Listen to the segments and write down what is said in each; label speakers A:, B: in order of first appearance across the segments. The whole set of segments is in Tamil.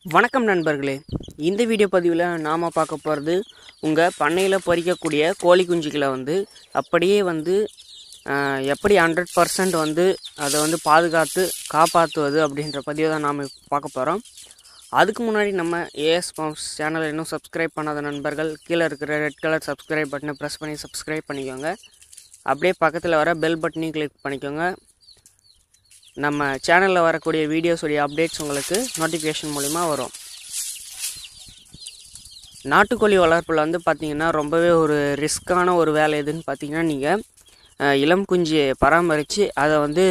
A: வணக்கம் நண்பர்களே இந்த வீடியோ பதிவில் நாம் பார்க்க போகிறது உங்கள் பண்ணையில் பொறிக்கக்கூடிய கோழி குஞ்சுகளை வந்து அப்படியே வந்து ஆஹ், எப்படி ஹண்ட்ரட் பர்சன்ட் வந்து அதை வந்து பாதுகாத்து காப்பாற்றுவது அப்படின்ற பதிவை தான் நாம் பார்க்க போகிறோம் அதுக்கு முன்னாடி நம்ம ஏஎஸ் பம்ப்ஸ் சேனலை இன்னும் சப்ஸ்கிரைப் பண்ணாத நண்பர்கள் கீழே இருக்கிற ரெட் கலர் சப்ஸ்கிரைப் பட்டனை ப்ரெஸ் பண்ணி சப்ஸ்கிரைப் பண்ணிக்கோங்க அப்படியே பக்கத்தில் வர பெல் பட்டனையும் கிளிக் பண்ணிக்கோங்க நம்ம சேனலில் வரக்கூடிய வீடியோஸுடைய அப்டேட்ஸ் உங்களுக்கு நோட்டிஃபிகேஷன் மூலிமா வரும் நாட்டுக்கோழி வளர்ப்பில் வந்து பார்த்திங்கன்னா ரொம்பவே ஒரு ரிஸ்க்கான ஒரு வேலை எதுன்னு பார்த்தீங்கன்னா நீங்கள் இளம் குஞ்சு பராமரித்து அதை வந்து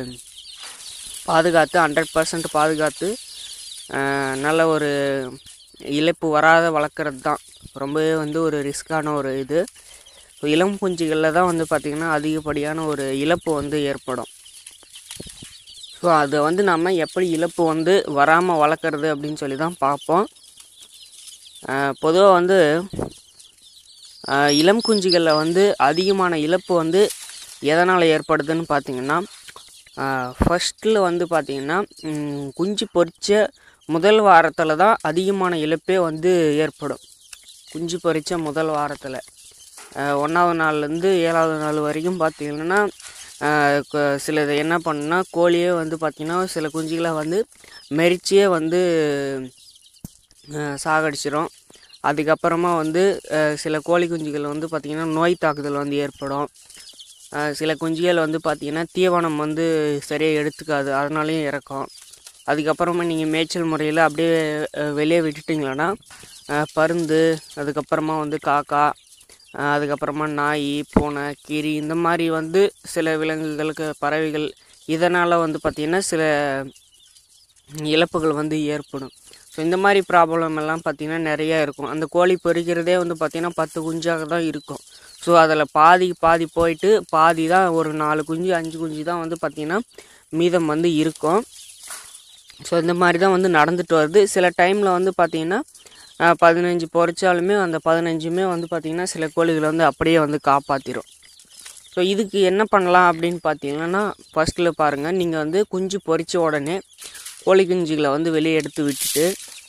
A: பாதுகாத்து ஹண்ட்ரட் பர்சன்ட் பாதுகாத்து அஹ், நல்ல ஒரு இழப்பு வராத வளர்க்குறது தான் ரொம்பவே வந்து ஒரு ரிஸ்க்கான ஒரு இது இளம் குஞ்சுகளில் தான் வந்து பார்த்திங்கன்னா அதிகப்படியான ஒரு இழப்பு வந்து ஏற்படும் ஸோ அதை வந்து நம்ம எப்படி இழப்பு வந்து வராமல் வளர்க்குறது அப்படின்னு சொல்லி தான் பார்ப்போம் பொதுவாக வந்து ஆஹ், இளம் குஞ்சுகளில் வந்து அதிகமான இழப்பு வந்து எதனால் ஏற்படுதுன்னு பார்த்தீங்கன்னா ஃபஸ்ட்டில் வந்து பார்த்திங்கன்னா ம், குஞ்சு பொரிச்ச முதல் வாரத்தில் தான் அதிகமான இழப்பே வந்து ஏற்படும் குஞ்சு பொரிச்ச முதல் வாரத்தில் ஒன்றாவது நாள்லேருந்து ஏழாவது நாள் வரைக்கும் பார்த்தீங்கன்னா ஆஹ் க- சிலது என்ன பண்ணுன்னா கோழியே வந்து பார்த்திங்கன்னா சில குஞ்சுகளை வந்து மெரிச்சியே வந்து ஆஹ் சாகடிச்சிரும் அதுக்கப்புறமா வந்து ஆஹ் சில கோழி குஞ்சுகள் வந்து பார்த்திங்கன்னா நோய் தாக்குதல் வந்து ஏற்படும் ஆஹ் சில குஞ்சுகள் வந்து பார்த்திங்கன்னா தீவனம் வந்து சரியாக எடுத்துக்காது அதனாலையும் இறக்கும் அதுக்கப்புறமா நீங்கள் மேய்ச்சல் முறையில் அப்படியே ஆஹ் வெளியே விட்டுட்டிங்களன்னா ஆஹ் பருந்து அதுக்கப்புறமா வந்து காக்கா ஆஹ் அதுக்கப்புறமா நாய் பூனை கீரி இந்த மாதிரி வந்து சில விலங்குகளுக்கு பறவைகள் இதனால் வந்து பார்த்திங்கன்னா சில இழப்புகள் வந்து ஏற்படும் ஸோ இந்த மாதிரி ப்ராப்ளம் எல்லாம் பார்த்திங்கன்னா நிறையா இருக்கும் அந்த கோழி பொரிக்கிறதே வந்து பார்த்திங்கன்னா பத்து குஞ்சாக தான் இருக்கும் ஸோ அதில் பாதி பாதி போயிட்டு பாதி தான் ஒரு நாலு குஞ்சு அஞ்சு குஞ்சு தான் வந்து பார்த்திங்கன்னா மீதம் வந்து இருக்கும் ஸோ இந்த மாதிரி தான் வந்து நடந்துட்டு வருது சில டைமில் வந்து பார்த்திங்கன்னா அஹ், பதினஞ்சு பொரிச்சாலுமே அந்த பதினஞ்சுமே வந்து பார்த்திங்கன்னா சில கோழிகளை வந்து அப்படியே வந்து காப்பாற்றிடும் ஸோ இதுக்கு என்ன பண்ணலாம் அப்படின்னு பார்த்தீங்கன்னா ஃபஸ்ட்டில் பாருங்கள் நீங்கள் வந்து குஞ்சு பொரிச்ச உடனே கோழி குஞ்சுகளை வந்து வெளியே எடுத்து விட்டுட்டு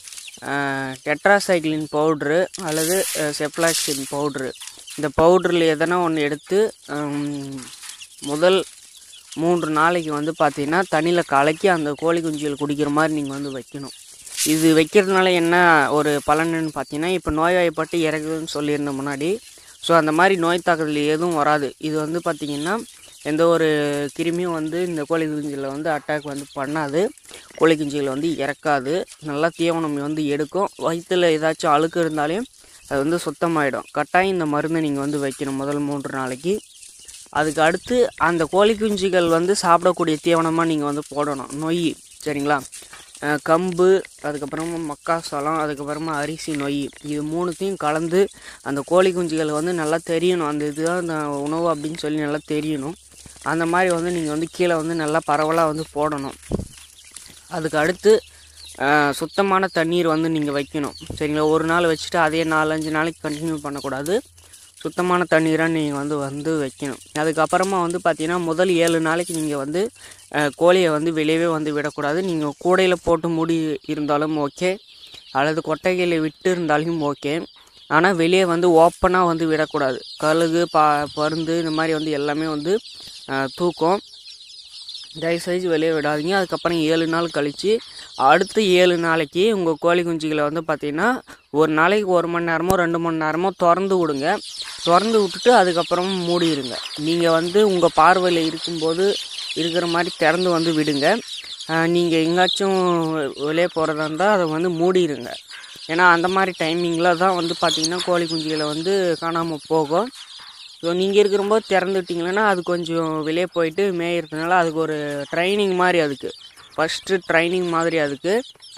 A: டெட்ராசைக்ளின் பவுட்ரு அல்லது செப்லாக்சின் பவுட்ரு இந்த பவுடரில் எதனா ஒன்று எடுத்து ஹம், முதல் மூன்று நாளைக்கு வந்து பார்த்தீங்கன்னா தண்ணியில் கலக்கி அந்த கோழி குஞ்சுகள் குடிக்கிற மாதிரி நீங்கள் வந்து வைக்கணும் இது வைக்கிறதுனால என்ன ஒரு பலனுன்னு பார்த்தீங்கன்னா இப்போ நோய்வாய்ப்பட்டு இறக்குதுன்னு சொல்லியிருந்தேன் முன்னாடி ஸோ அந்த மாதிரி நோய் தாக்குதல் எதுவும் வராது இது வந்து பார்த்திங்கன்னா எந்த ஒரு கிருமியும் வந்து இந்த கோழி குஞ்சுகளை வந்து அட்டாக் வந்து பண்ணாது கோழி குஞ்சுகளை வந்து இறக்காது நல்லா தீவனம் வந்து எடுக்கும் வயிற்றில் ஏதாச்சும் அழுக்கு இருந்தாலும் அது வந்து சுத்தமாயிடும் கட்டாயம் இந்த மருந்தை நீங்கள் வந்து வைக்கணும் முதல் மூன்று நாளைக்கு அதுக்கு அடுத்து அந்த கோழி குஞ்சுகள் வந்து சாப்பிடக்கூடிய தீவனமாக நீங்கள் வந்து போடணும் நொய் சரிங்களா அஹ் கம்பு அதுக்கப்புறமா மக்காசோளம் அதுக்கப்புறமா அரிசி நொய் இது மூணுத்தையும் கலந்து அந்த கோழி குஞ்சுகள் வந்து நல்லா தெரியணும் அந்த இதுதான் அந்த உணவு அப்படின்னு சொல்லி நல்லா தெரியணும் அந்த மாதிரி வந்து நீங்கள் வந்து கீழே வந்து நல்லா பரவலாக வந்து போடணும் அதுக்கு அடுத்து அஹ், சுத்தமான தண்ணீர் வந்து நீங்கள் வைக்கணும் சரிங்களா ஒரு நாள் வச்சுட்டு அதே நாலஞ்சு நாளைக்கு கண்டினியூ பண்ணக்கூடாது சுத்தமான தண்ணீராக நீங்கள் வந்து வந்து வைக்கணும் அதுக்கப்புறமா வந்து பார்த்தீங்கன்னா முதல் ஏழு நாளைக்கு நீங்கள் வந்து அஹ், கோழியை வந்து வெளியவே வந்து விடக்கூடாது நீங்கள் கூடையில் போட்டு மூடி இருந்தாலும் ஓகே அல்லது கொட்டைகளை விட்டு இருந்தாலும் ஓகே ஆனால் வெளியே வந்து ஓப்பனாக வந்து விடக்கூடாது கழுகு பா பருந்து இந்த மாதிரி வந்து எல்லாமே வந்து அஹ், தூக்கம் தயவுசெய்து வெளியே விடாதீங்க அதுக்கப்புறம் ஏழு நாள் கழித்து அடுத்த ஏழு நாளைக்கு உங்கள் கோழி குஞ்சுகளை வந்து பார்த்திங்கன்னா ஒரு நாளைக்கு ஒரு மணி நேரமோ ரெண்டு மணி நேரமோ திறந்து விடுங்க திறந்து விட்டுட்டு அதுக்கப்புறம் மூடிடுங்க நீங்கள் வந்து உங்கள் பார்வையில் இருக்கும்போது இருக்கிற மாதிரி திறந்து வந்து விடுங்க நீங்கள் எங்கேயாச்சும் வெளியே போகிறதா இருந்தால் அதை வந்து மூடிடுங்க ஏன்னா அந்த மாதிரி டைமிங்கில் தான் வந்து பார்த்திங்கன்னா கோழி குஞ்சுகளை வந்து காணாமல் போகும் ஸோ நீங்கள் இருக்கிறம்போது திறந்து விட்டிங்கன்னா அது கொஞ்சம் வெளியே போயிட்டு மேயறதுனால அதுக்கு ஒரு ட்ரைனிங் மாதிரி அதுக்கு ஃபஸ்ட்டு ட்ரைனிங் மாதிரி அதுக்கு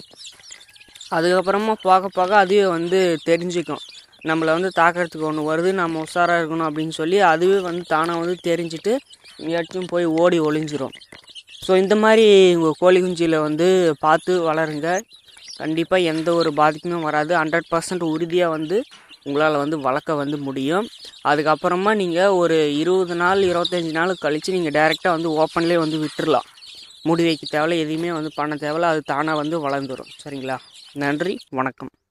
A: அதுக்கப்புறமா போக போக அதுவே வந்து தெரிஞ்சுக்கும் நம்மளை வந்து தாக்கிறதுக்கு ஒன்று வருது நம்ம உஷாராக இருக்கணும் அப்படின்னு சொல்லி அதுவே வந்து தானாக வந்து தெரிஞ்சுட்டு எங்கேயாச்சும் போய் ஓடி ஒளிஞ்சிரும் ஸோ இந்த மாதிரி உங்கள் கோழி குஞ்சியில் வந்து பார்த்து வளருங்க கண்டிப்பாக எந்த ஒரு பாதிப்புமே வராது ஹண்ட்ரட் பர்சன்ட் உறுதியாக வந்து உங்களால் வந்து வளர்க்க வந்து முடியும் அதுக்கப்புறமா நீங்கள் ஒரு இருபது நாள் இருபத்தஞ்சி நாள் கழித்து நீங்கள் டைரெக்டாக வந்து ஓப்பன்லேயே வந்து விட்டுறலாம் மூடி வைக்க தேவையில்ல எதையுமே வந்து பண்ண தேவையில்ல அது தானாக வந்து வளர்ந்துடும் சரிங்களா நன்றி வணக்கம்